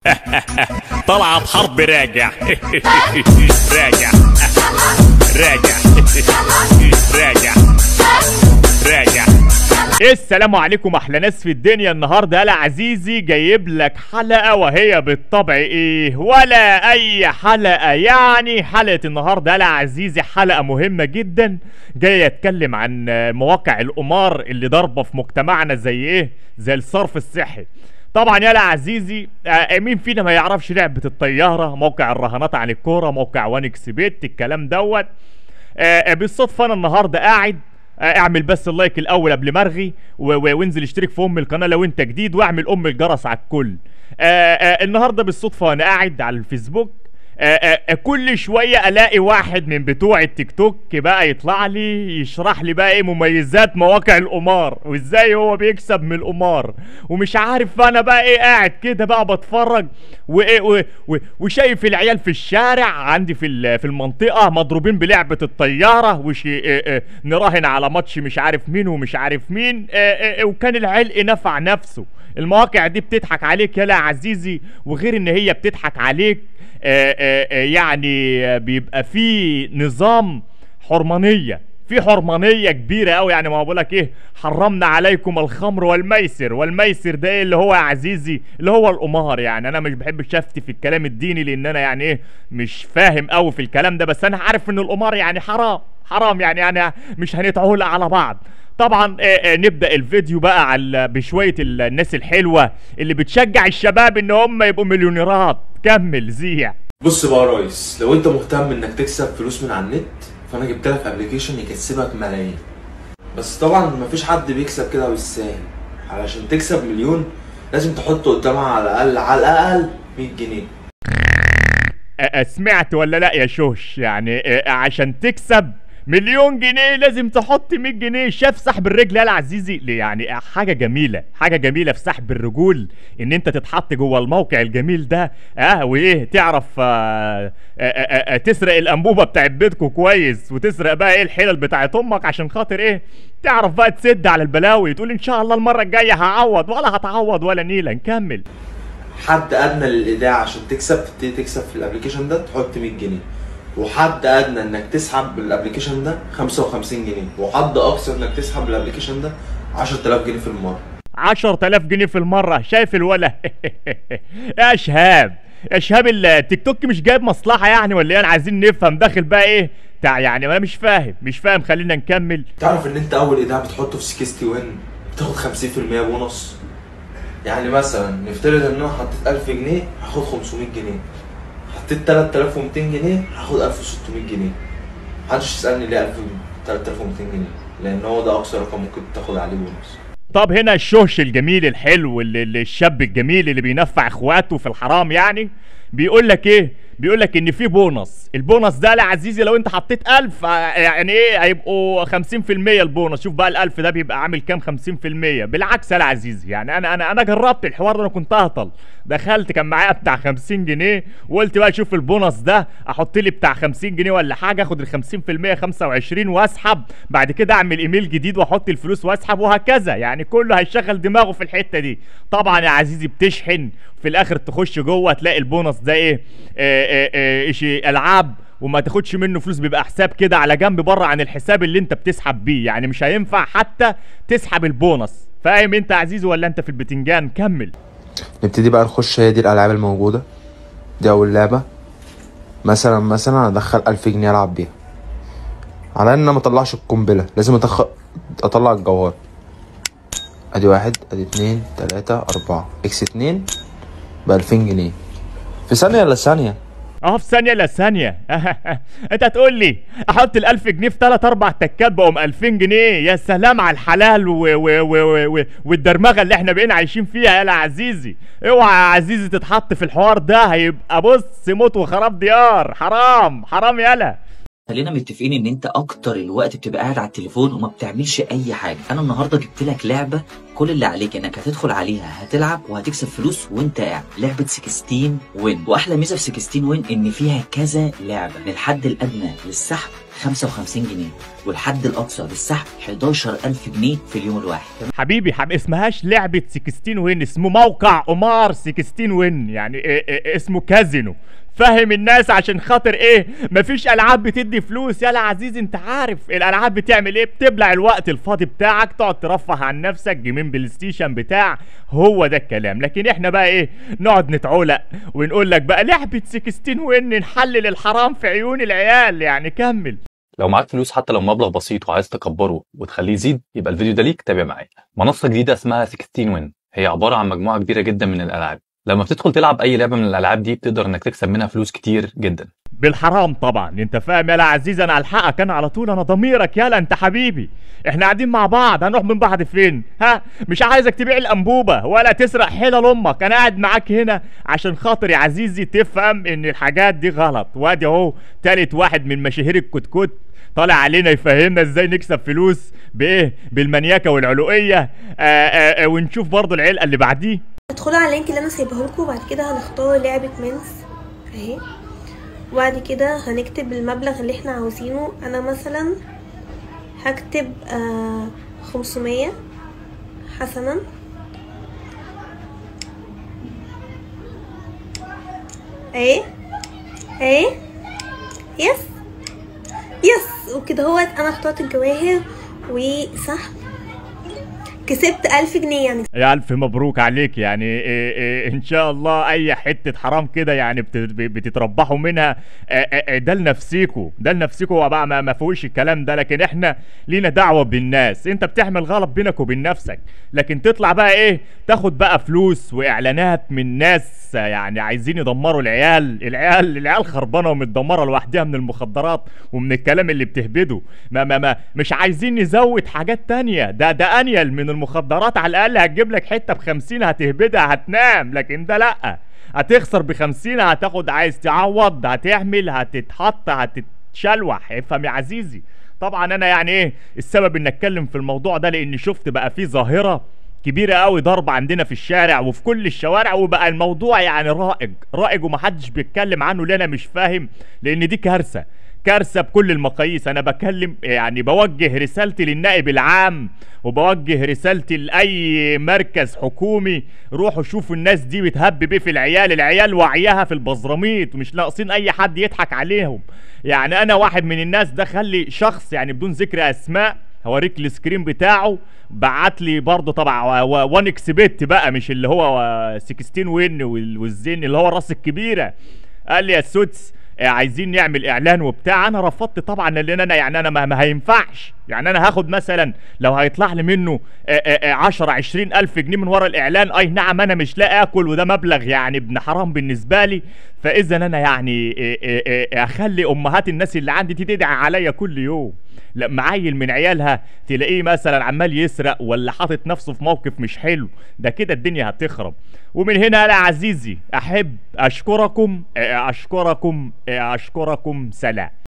طلعت حرب راجع راجع راجع راجع راجع السلام عليكم احلى ناس في الدنيا النهارده انا عزيزي جايب لك حلقه وهي بالطبع ايه ولا اي حلقه يعني حلقه النهارده انا عزيزي حلقه مهمه جدا جاي اتكلم عن مواقع القمار اللي ضاربه في مجتمعنا زي ايه زي الصرف الصحي طبعا يا عزيزي آه، مين فينا ما يعرفش لعبه الطياره موقع الرهانات عن الكوره موقع وانكس بيت الكلام دوت آه، آه، بالصدفه انا النهارده قاعد آه، اعمل بس اللايك الاول قبل ما ارغي و- و- وانزل اشترك في ام القناه لو انت جديد واعمل ام الجرس على الكل آه، آه، النهارده بالصدفه وانا قاعد على الفيسبوك آه، آه، آه، كل شويه الاقي واحد من بتوع التيك توك بقى يطلع لي يشرح لي بقى ايه مميزات مواقع القمار وازاي هو بيكسب من القمار ومش عارف انا بقى ايه قاعد كده بقى بتفرج وايه و- و- وشايف العيال في الشارع عندي في ال- في المنطقه مضروبين بلعبه الطياره وش إيه إيه نراهن على ماتش مش عارف مين ومش عارف مين إيه إيه وكان العلق نفع نفسه المواقع دي بتضحك عليك يا عزيزي وغير ان هي بتضحك عليك آه، آه، آه، يعني آه، بيبقى في نظام حرمانيه في حرمانيه كبيره قوي يعني ما بقول لك ايه حرمنا عليكم الخمر والميسر والميسر ده ايه اللي هو يا عزيزي اللي هو القمار يعني انا مش بحبش افتي في الكلام الديني لان انا يعني ايه مش فاهم قوي في الكلام ده بس انا عارف ان القمار يعني حرام حرام يعني يعني مش هنتعول على بعض طبعا آه، آه، نبدا الفيديو بقى على بشويه ال- الناس الحلوه اللي بتشجع الشباب ان هم يبقوا مليونيرات كمل زيع بص بقى يا ريس لو انت مهتم انك تكسب فلوس من على النت فانا جبت لك ابلكيشن يكسبك ملايين بس طبعا مفيش حد بيكسب كده بالساهل علشان تكسب مليون لازم تحط قدامها على الاقل على الاقل 100 جنيه أ- سمعت ولا لا يا شوش يعني أ- عشان تكسب مليون جنيه لازم تحط 100 جنيه شاف سحب الرجل يا عزيزي ليه؟ يعني حاجه جميله حاجه جميله في سحب الرجول ان انت تتحط جوه الموقع الجميل ده اه وايه تعرف آه آه آه آه تسرق الانبوبه بتاعت بيتكو كويس وتسرق بقى ايه الحلل بتاعت امك عشان خاطر ايه تعرف بقى تسد على البلاوي تقول ان شاء الله المره الجايه هعوض ولا هتعوض ولا نيله نكمل حد ادنى للايداع عشان تكسب تبتدي تكسب في الابلكيشن ده تحط 100 جنيه وحد ادنى انك تسحب بالابلكيشن ده 55 جنيه وحد اقصى انك تسحب بالابلكيشن ده 10000 جنيه في المره 10000 جنيه في المرة شايف الولا يا شهاب يا شهاب التيك توك مش جايب مصلحة يعني ولا ايه انا عايزين نفهم داخل بقى ايه تع يعني انا مش فاهم مش فاهم خلينا نكمل تعرف ان انت اول ايداع بتحطه في 60 وين بتاخد 50% بونص يعني مثلا نفترض ان انا حطيت 1000 جنيه هاخد 500 جنيه حطيت 3200 جنيه هاخد 1600 جنيه محدش يسالني ليه 1000 3200 جنيه لان هو ده اقصى رقم ممكن تاخد عليه بونص طب هنا الشوش الجميل الحلو اللي اللي الشاب الجميل اللي بينفع اخواته في الحرام يعني بيقول لك ايه بيقول لك ان في بونص البونص ده يا عزيزي لو انت حطيت 1000 آه، يعني ايه هيبقوا 50% البونص شوف بقى ال1000 ده بيبقى عامل كام 50% بالعكس يا عزيزي يعني انا انا انا جربت الحوار ده انا كنت اهطل دخلت كان معايا بتاع 50 جنيه وقلت بقى شوف البونص ده احط لي بتاع 50 جنيه ولا حاجه اخد ال 50% 25 واسحب بعد كده اعمل ايميل جديد واحط الفلوس واسحب وهكذا يعني كله هيشغل دماغه في الحته دي طبعا يا عزيزي بتشحن في الاخر تخش جوه تلاقي البونص ده ايه آه آه آه شيء العاب وما تاخدش منه فلوس بيبقى حساب كده على جنب بره عن الحساب اللي انت بتسحب بيه يعني مش هينفع حتى تسحب البونص فاهم انت يا عزيزي ولا انت في البتنجان كمل نبتدي بقى نخش هي دي الالعاب الموجوده دي اول لعبه مثلا مثلا ادخل 1000 جنيه العب بيها على ان انا ما اطلعش القنبله لازم أدخل اطلع الجوهر ادي واحد ادي اتنين تلاتة اربعة اكس اتنين بألفين جنيه في ثانية ولا ثانية اه في ثانية لا ثانية انت هتقول لي احط الالف جنيه في تلات اربع تكات بقوا 2000 جنيه يا سلام على الحلال و و و و و والدرمغة اللي احنا بقينا عايشين فيها يا عزيزي اوعى يا عزيزي تتحط في الحوار ده هيبقى بص موت وخراب ديار حرام حرام يالا خلينا متفقين ان انت اكتر الوقت بتبقى قاعد على التليفون وما بتعملش اي حاجه انا النهارده جبت لك لعبه كل اللي عليك انك هتدخل عليها هتلعب وهتكسب فلوس وانت قاعد لعبه 16 وين واحلى ميزه في 16 وين ان فيها كذا لعبه من الحد الادنى للسحب 55 جنيه والحد الاقصى للسحب 11000 جنيه في اليوم الواحد حبيبي حب اسمهاش لعبة 16 وين اسمه موقع قمار 16 وين يعني إيه إيه اسمه كازينو فهم الناس عشان خاطر ايه مفيش العاب بتدي فلوس يلا عزيزي انت عارف الالعاب بتعمل ايه بتبلع الوقت الفاضي بتاعك تقعد ترفه عن نفسك جيمين بلاي ستيشن بتاع هو ده الكلام لكن احنا بقى ايه نقعد نتعولق ونقول لك بقى لعبة 16 وين نحلل الحرام في عيون العيال يعني كمل لو معاك فلوس حتى لو مبلغ بسيط وعايز تكبره وتخليه يزيد يبقى الفيديو ده ليك تابع معايا منصة جديدة اسمها 16 وين هي عبارة عن مجموعة كبيرة جدا من الألعاب لما بتدخل تلعب أي لعبة من الألعاب دي بتقدر إنك تكسب منها فلوس كتير جدا بالحرام طبعا انت فاهم يلا عزيز انا الحقك انا على طول انا ضميرك يلا انت حبيبي احنا قاعدين مع بعض هنروح من بعض فين ها مش عايزك تبيع الانبوبه ولا تسرق حلل امك انا قاعد معاك هنا عشان خاطر يا عزيزي تفهم ان الحاجات دي غلط وادي اهو تالت واحد من مشاهير الكتكوت طالع علينا يفهمنا ازاي نكسب فلوس بايه بالمنيكه والعلوقيه آآ آآ ونشوف برضو العلقه اللي بعديه ادخلوا على اللينك اللي انا سايبه لكم وبعد كده هنختار لعبة مينس اهي وبعد كده هنكتب المبلغ اللي احنا عاوزينه انا مثلا هكتب آه خمسمية حسنا اهي اهي يس يس وكده هوت انا اخترت الجواهر وسحب كسبت ألف جنيه يعني يا الف مبروك عليك يعني إيه إيه ان شاء الله اي حته حرام كده يعني بت- بتتربحوا منها إيه إيه ده لنفسيكوا ده لنفسيكوا هو بقى ما ما فيهوش الكلام ده لكن احنا لينا دعوه بالناس انت بتعمل غلط بينك وبين نفسك لكن تطلع بقى ايه تاخد بقى فلوس واعلانات من ناس يعني عايزين يدمروا العيال العيال العيال خربانه ومتدمره لوحدها من المخدرات ومن الكلام اللي بتهبده ما ما ما مش عايزين نزود حاجات تانية ده ده انيل من المخدرات على الاقل هتجيب لك حته بخمسين هتهبدها هتنام لكن ده لا هتخسر بخمسين هتاخد عايز تعوض هتعمل هتتحط هتتشلوح افهم يا عزيزي طبعا انا يعني ايه السبب ان اتكلم في الموضوع ده لان شفت بقى في ظاهره كبيرة قوي ضرب عندنا في الشارع وفي كل الشوارع وبقى الموضوع يعني رائج رائج ومحدش بيتكلم عنه ليه انا مش فاهم لان دي كارثة كارثة بكل المقاييس انا بكلم يعني بوجه رسالتي للنائب العام وبوجه رسالتي لاي مركز حكومي روحوا شوفوا الناس دي بتهب ايه في العيال العيال وعيها في البزراميط ومش ناقصين اي حد يضحك عليهم يعني انا واحد من الناس ده خلي شخص يعني بدون ذكر اسماء هوريك السكرين بتاعه بعت لي برضه طبعا وان اكس بت بقى مش اللي هو 16 وين وال- والزين اللي هو الراس الكبيره قال لي يا سوتس آه، عايزين نعمل اعلان وبتاع انا رفضت طبعا لان انا يعني انا ما, ما هينفعش يعني انا هاخد مثلا لو هيطلع لي منه 10 20 الف جنيه من ورا الاعلان اي نعم انا مش لاقي اكل وده مبلغ يعني ابن حرام بالنسبه لي فاذا انا يعني آه، آه، آه، اخلي امهات الناس اللي عندي دي تدعي عليا كل يوم لما عيل من عيالها تلاقيه مثلا عمال يسرق ولا حاطط نفسه في موقف مش حلو ده كده الدنيا هتخرب ومن هنا يا عزيزي احب اشكركم اشكركم اشكركم سلام